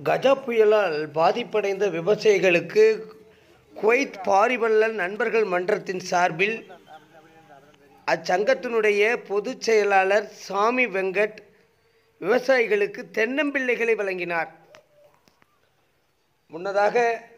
கஜா புயலால் பாதிப்படைந்த விவசாயிகளுக்கு குவைத் பாரிவள்ளல் நண்பர்கள் மன்றத்தின் சார்பில் அச்சங்கத்தினுடைய பொதுச் செயலாளர் சாமி வெங்கட் விவசாயிகளுக்கு தென்னம்பிள்ளைகளை வழங்கினார் முன்னதாக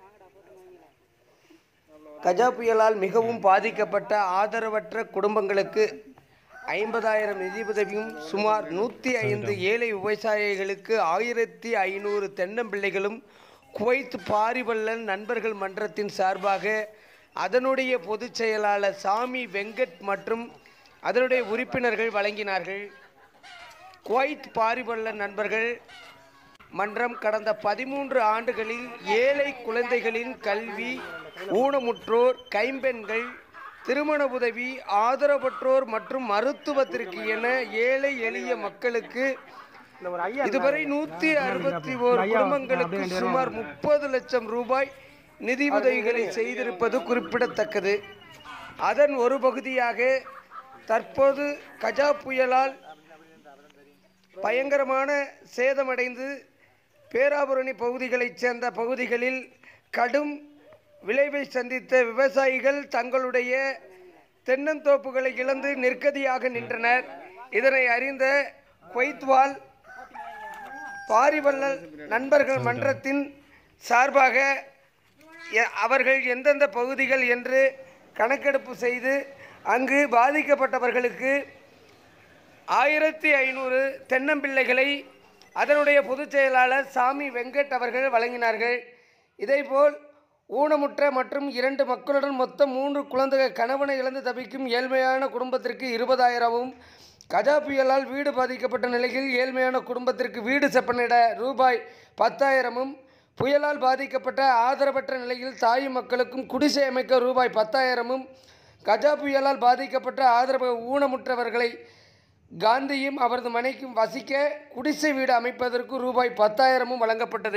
கஜா புயலால் மிகவும் பாதிக்கப்பட்ட ஆதரவற்ற குடும்பங்களுக்கு ஐம்பதாயிரம் நிதியுதவியும் சுமார் நூற்றி ஐந்து ஏழை விவசாயிகளுக்கு ஆயிரத்தி ஐநூறு தென்னம்பிள்ளைகளும் குவைத் பாரிவள்ளல் நண்பர்கள் மன்றத்தின் சார்பாக அதனுடைய பொதுச் செயலாளர் சாமி வெங்கட் மற்றும் அதனுடைய உறுப்பினர்கள் வழங்கினார்கள் குவைத் பாரிவள்ளல் நண்பர்கள் மன்றம் கடந்த பதிமூன்று ஆண்டுகளில் ஏழை குழந்தைகளின் கல்வி ஊனமுற்றோர் கைம்பெண்கள் திருமண உதவி ஆதரவற்றோர் மற்றும் மருத்துவத்திற்கு என ஏழை எளிய மக்களுக்கு இதுவரை நூற்றி அறுபத்தி ஓரு குடும்பங்களுக்கு சுமார் முப்பது லட்சம் ரூபாய் நிதி உதவிகளை செய்திருப்பது குறிப்பிடத்தக்கது அதன் ஒரு பகுதியாக தற்போது கஜா புயலால் பயங்கரமான சேதமடைந்து பேராபுரணி பகுதிகளைச் சேர்ந்த பகுதிகளில் கடும் விளைவை சந்தித்த விவசாயிகள் தங்களுடைய தென்னந்தோப்புகளை இழந்து நிற்கதியாக நின்றனர் இதனை அறிந்த கொய்த்வால் பாரிவள்ளல் நண்பர்கள் மன்றத்தின் சார்பாக எ- அவர்கள் எந்தெந்த பகுதிகள் என்று கணக்கெடுப்பு செய்து அங்கு பாதிக்கப்பட்டவர்களுக்கு ஆயிரத்தி ஐநூறு தென்னம்பிள்ளைகளை அதனுடைய பொதுச் செயலாளர் சாமி வெங்கட் அவர்கள் வழங்கினார்கள் இதேபோல் ஊனமுற்ற மற்றும் இரண்டு மக்களுடன் மொத்தம் மூன்று குழந்தைகள் கணவனை இழந்து தவிக்கும் ஏழ்மையான குடும்பத்திற்கு இருபதாயிரமும் கஜா புயலால் வீடு பாதிக்கப்பட்ட நிலையில் ஏழ்மையான குடும்பத்திற்கு வீடு செப்பனிட ரூபாய் பத்தாயிரமும் புயலால் பாதிக்கப்பட்ட ஆதரவற்ற நிலையில் தாய் மக்களுக்கும் குடிசை அமைக்க ரூபாய் பத்தாயிரமும் கஜா புயலால் பாதிக்கப்பட்ட ஆதரவு ஊனமுற்றவர்களை காந்தியும் அவரது மனைக்கும் வசிக்க குடிசை வீடு அமைப்பதற்கு ரூபாய் பத்தாயிரமும் வழங்கப்பட்டது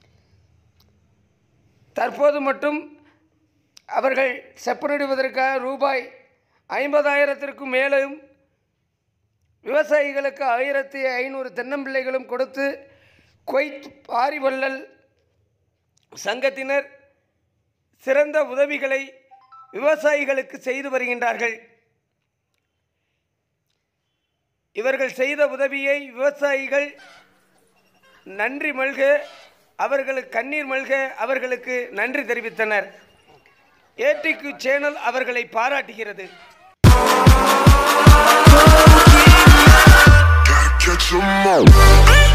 தற்போது மட்டும் அவர்கள் செப்பனிடுவதற்காக ரூபாய் ஐம்பதாயிரத்திற்கும் மேலும் விவசாயிகளுக்கு ஆயிரத்தி ஐநூறு தென்னம்பிள்ளைகளும் கொடுத்து கொய்த் பாரிவள்ளல் சங்கத்தினர் சிறந்த உதவிகளை விவசாயிகளுக்கு செய்து வருகின்றார்கள் இவர்கள் செய்த உதவியை விவசாயிகள் நன்றி மல்க அவர்களுக்கு கண்ணீர் மல்க அவர்களுக்கு நன்றி தெரிவித்தனர் ஏடிக்கு சேனல் அவர்களை பாராட்டுகிறது Gotta catch 'em all.